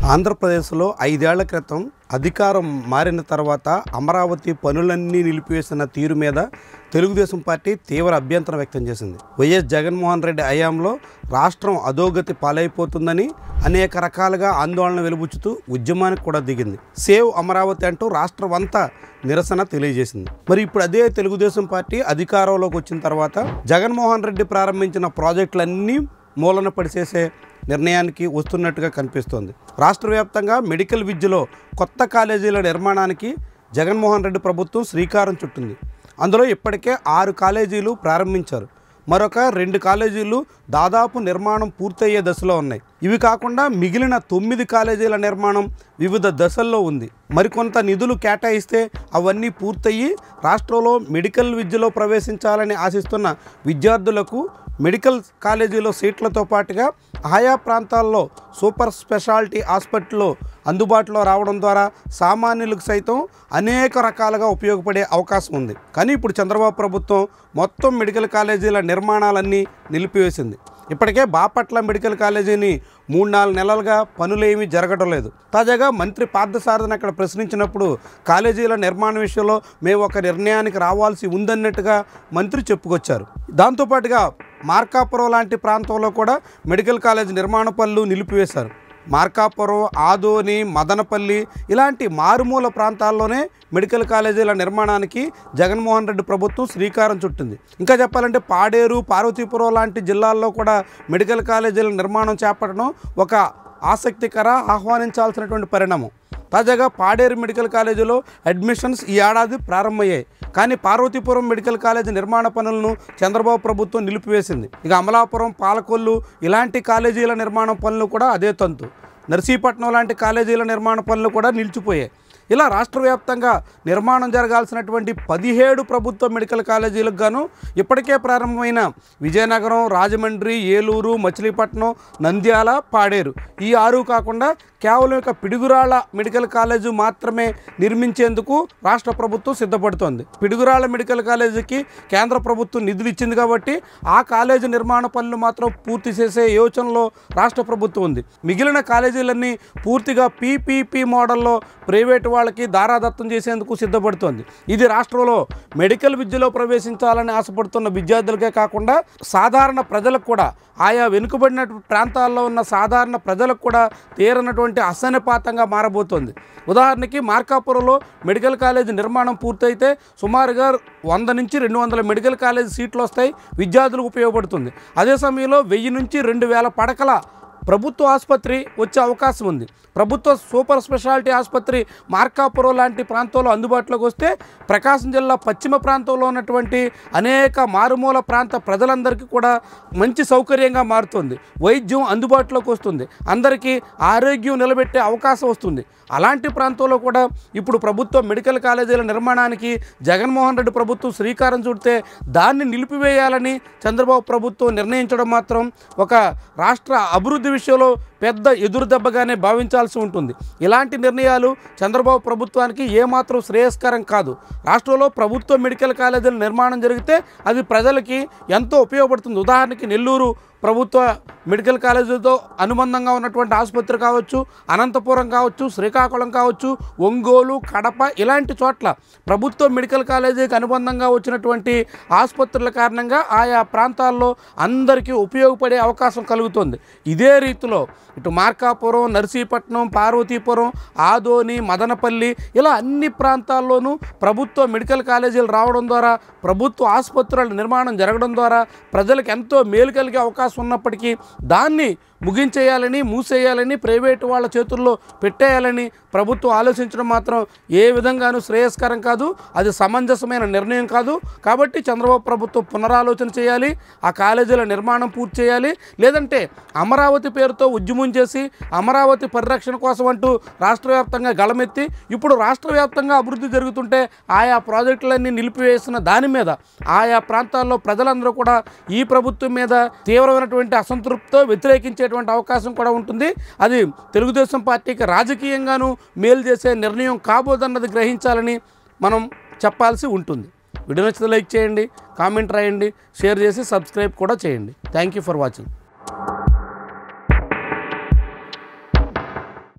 ఆంధ్రప్రదేశ్లో ఐదేళ్ల క్రితం అధికారం మారిన తర్వాత అమరావతి పనులన్నీ నిలిపివేసిన తీరు మీద తెలుగుదేశం పార్టీ తీవ్ర అభ్యంతరం వ్యక్తం చేసింది వైఎస్ జగన్మోహన్ రెడ్డి హయాంలో రాష్ట్రం అధోగతి పాలైపోతుందని అనేక రకాలుగా ఆందోళన వెలుబుచ్చుతూ ఉద్యమానికి కూడా దిగింది సేవ్ అమరావతి అంటూ రాష్ట్రం అంతా నిరసన తెలియజేసింది మరి ఇప్పుడు అదే తెలుగుదేశం పార్టీ అధికారంలోకి వచ్చిన తర్వాత జగన్మోహన్ రెడ్డి ప్రారంభించిన ప్రాజెక్టులన్నీ మూలన పడిచేసే నిర్ణయానికి వస్తున్నట్టుగా కనిపిస్తోంది రాష్ట్ర వ్యాప్తంగా మెడికల్ విద్యలో కొత్త కాలేజీల నిర్మాణానికి జగన్మోహన్ రెడ్డి ప్రభుత్వం శ్రీకారం చుట్టింది అందులో ఇప్పటికే ఆరు కాలేజీలు ప్రారంభించారు మరొక రెండు కాలేజీలు దాదాపు నిర్మాణం పూర్తయ్యే దశలో ఉన్నాయి ఇవి కాకుండా మిగిలిన తొమ్మిది కాలేజీల నిర్మాణం వివిధ దశల్లో ఉంది మరికొంత నిధులు కేటాయిస్తే అవన్నీ పూర్తయ్యి రాష్ట్రంలో మెడికల్ విద్యలో ప్రవేశించాలని ఆశిస్తున్న విద్యార్థులకు మెడికల్ కాలేజీలో సీట్లతో పాటుగా ఆయా ప్రాంతాల్లో సూపర్ స్పెషాలిటీ హాస్పిటల్లో అందుబాటులో రావడం ద్వారా సామాన్యులకు సైతం అనేక రకాలుగా ఉపయోగపడే అవకాశం ఉంది కానీ ఇప్పుడు చంద్రబాబు ప్రభుత్వం మొత్తం మెడికల్ కాలేజీల నిర్మాణాలన్నీ నిలిపివేసింది ఇప్పటికే బాపట్ల మెడికల్ కాలేజీని మూడు నాలుగు నెలలుగా పనులేమీ జరగడం లేదు తాజాగా మంత్రి పార్థసారథిని అక్కడ ప్రశ్నించినప్పుడు కాలేజీల నిర్మాణ విషయంలో మేము ఒక నిర్ణయానికి రావాల్సి ఉందన్నట్టుగా మంత్రి చెప్పుకొచ్చారు దాంతోపాటుగా మార్కాపురం లాంటి ప్రాంతంలో కూడా మెడికల్ కాలేజ్ నిర్మాణ పనులు నిలిపివేశారు మార్కాపురం ఆదోని మదనపల్లి ఇలాంటి మారుమూల ప్రాంతాల్లోనే మెడికల్ కాలేజీల నిర్మాణానికి జగన్మోహన్ రెడ్డి ప్రభుత్వం శ్రీకారం చుట్టింది ఇంకా చెప్పాలంటే పాడేరు పార్వతీపురం లాంటి జిల్లాల్లో కూడా మెడికల్ కాలేజీల నిర్మాణం చేపట్టడం ఒక ఆసక్తికర ఆహ్వానించాల్సినటువంటి పరిణామం తాజాగా పాడేరు మెడికల్ కాలేజీలో అడ్మిషన్స్ ఈ ఏడాది ప్రారంభమయ్యాయి కానీ పార్వతీపురం మెడికల్ కాలేజీ నిర్మాణ పనులను చంద్రబాబు ప్రభుత్వం నిలిపివేసింది ఇక అమలాపురం పాలకొల్లు ఇలాంటి కాలేజీల నిర్మాణ పనులు కూడా అదే తంతు నర్సీపట్నం లాంటి కాలేజీల నిర్మాణ పనులు కూడా నిలిచిపోయాయి ఇలా రాష్ట్ర వ్యాప్తంగా నిర్మాణం జరగాల్సినటువంటి పదిహేడు ప్రభుత్వ మెడికల్ కాలేజీలకు గాను ఇప్పటికే ప్రారంభమైన విజయనగరం రాజమండ్రి ఏలూరు మచిలీపట్నం నంద్యాల పాడేరు ఈ ఆరు కాకుండా కేవలం ఇక పిడుగురాళ్ళ మెడికల్ కాలేజీ మాత్రమే నిర్మించేందుకు రాష్ట్ర ప్రభుత్వం సిద్ధపడుతోంది పిడుగురాళ్ళ మెడికల్ కాలేజీకి కేంద్ర ప్రభుత్వం నిధులు ఇచ్చింది కాబట్టి ఆ కాలేజీ నిర్మాణ పనులు మాత్రం పూర్తి చేసే యోచనలో రాష్ట్ర ప్రభుత్వం ఉంది మిగిలిన కాలేజీలన్నీ పూర్తిగా పీపీపీ మోడల్లో ప్రైవేటు వాళ్ళకి దారాదత్తం చేసేందుకు సిద్ధపడుతోంది ఇది రాష్ట్రంలో మెడికల్ విద్యలో ప్రవేశించాలని ఆశపడుతున్న విద్యార్థులకే కాకుండా సాధారణ ప్రజలకు కూడా ఆయా వెనుకబడిన ప్రాంతాల్లో ఉన్న సాధారణ ప్రజలకు కూడా తీరనటువంటి అసన్నపాతంగా మారబోతోంది ఉదాహరణకి మార్కాపురంలో మెడికల్ కాలేజ్ నిర్మాణం పూర్తయితే సుమారుగా వంద నుంచి రెండు వందల మెడికల్ కాలేజ్ సీట్లు వస్తాయి విద్యార్థులకు ఉపయోగపడుతుంది అదే సమయంలో వెయ్యి నుంచి రెండు వేల పడకల ప్రభుత్వ ఆసుపత్రి వచ్చే అవకాశం ఉంది ప్రభుత్వ సూపర్ స్పెషాలిటీ ఆసుపత్రి మార్కాపురం లాంటి ప్రాంతంలో అందుబాటులోకి వస్తే ప్రకాశం జిల్లా పశ్చిమ ప్రాంతంలో ఉన్నటువంటి అనేక మారుమూల ప్రాంత ప్రజలందరికీ కూడా మంచి సౌకర్యంగా మారుతుంది వైద్యం అందుబాటులోకి వస్తుంది అందరికీ ఆరోగ్యం నిలబెట్టే అవకాశం వస్తుంది అలాంటి ప్రాంతంలో కూడా ఇప్పుడు ప్రభుత్వ మెడికల్ కాలేజీల నిర్మాణానికి జగన్మోహన్ రెడ్డి ప్రభుత్వం శ్రీకారం చుడితే దాన్ని నిలిపివేయాలని చంద్రబాబు ప్రభుత్వం నిర్ణయించడం మాత్రం ఒక రాష్ట్ర అభివృద్ధి విషయంలో పెద్ద ఎదురు దెబ్బగానే భావించాల్సి ఉంటుంది ఇలాంటి నిర్ణయాలు చంద్రబాబు ప్రభుత్వానికి ఏమాత్రం శ్రేయస్కరం కాదు రాష్ట్రంలో ప్రభుత్వ మెడికల్ కాలేజీల నిర్మాణం జరిగితే అది ప్రజలకి ఎంతో ఉపయోగపడుతుంది ఉదాహరణకి నెల్లూరు ప్రభుత్వ మెడికల్ కాలేజీతో అనుబంధంగా ఉన్నటువంటి ఆసుపత్రి కావచ్చు అనంతపురం కావచ్చు శ్రీకాకుళం కావచ్చు ఒంగోలు కడప ఇలాంటి చోట్ల ప్రభుత్వ మెడికల్ కాలేజీకి అనుబంధంగా వచ్చినటువంటి ఆసుపత్రుల కారణంగా ఆయా ప్రాంతాల్లో అందరికీ ఉపయోగపడే అవకాశం కలుగుతుంది ఇదే రీతిలో ఇటు మార్కాపురం నర్సీపట్నం పార్వతీపురం ఆదోని మదనపల్లి ఇలా అన్ని ప్రాంతాల్లోనూ ప్రభుత్వ మెడికల్ కాలేజీలు రావడం ద్వారా ప్రభుత్వ ఆసుపత్రుల నిర్మాణం జరగడం ద్వారా ప్రజలకు ఎంతో మేలు కలిగే అవకాశం ఉన్నప్పటికీ దాన్ని ముగించేయాలని మూసేయాలని ప్రైవేటు వాళ్ళ చేతుల్లో పెట్టేయాలని ప్రభుత్వం ఆలోచించడం మాత్రం ఏ విధంగానూ శ్రేయస్కరం కాదు అది సమంజసమైన నిర్ణయం కాదు కాబట్టి చంద్రబాబు ప్రభుత్వం పునరాలోచన చేయాలి ఆ కాలేజీల నిర్మాణం పూర్తి చేయాలి లేదంటే అమరావతి పేరుతో ఉద్యమం చేసి అమరావతి పరిరక్షణ కోసం అంటూ రాష్ట్ర వ్యాప్తంగా గళమెత్తి ఇప్పుడు రాష్ట్ర వ్యాప్తంగా అభివృద్ధి జరుగుతుంటే ఆయా ప్రాజెక్టులన్నీ నిలిపివేసిన దాని మీద ఆయా ప్రాంతాల్లో ప్రజలందరూ కూడా ఈ ప్రభుత్వం మీద తీవ్రమైనటువంటి అసంతృప్తితో వ్యతిరేకించేటువంటి అవకాశం కూడా ఉంటుంది అది తెలుగుదేశం పార్టీకి రాజకీయంగానూ మేలు చేసే నిర్ణయం కాబోదన్నది గ్రహించాలని మనం చెప్పాల్సి ఉంటుంది వీడియో నచ్చితే లైక్ చేయండి కామెంట్ రాయండి షేర్ చేసి సబ్స్క్రైబ్ కూడా చేయండి థ్యాంక్ యూ ఫర్ వాచింగ్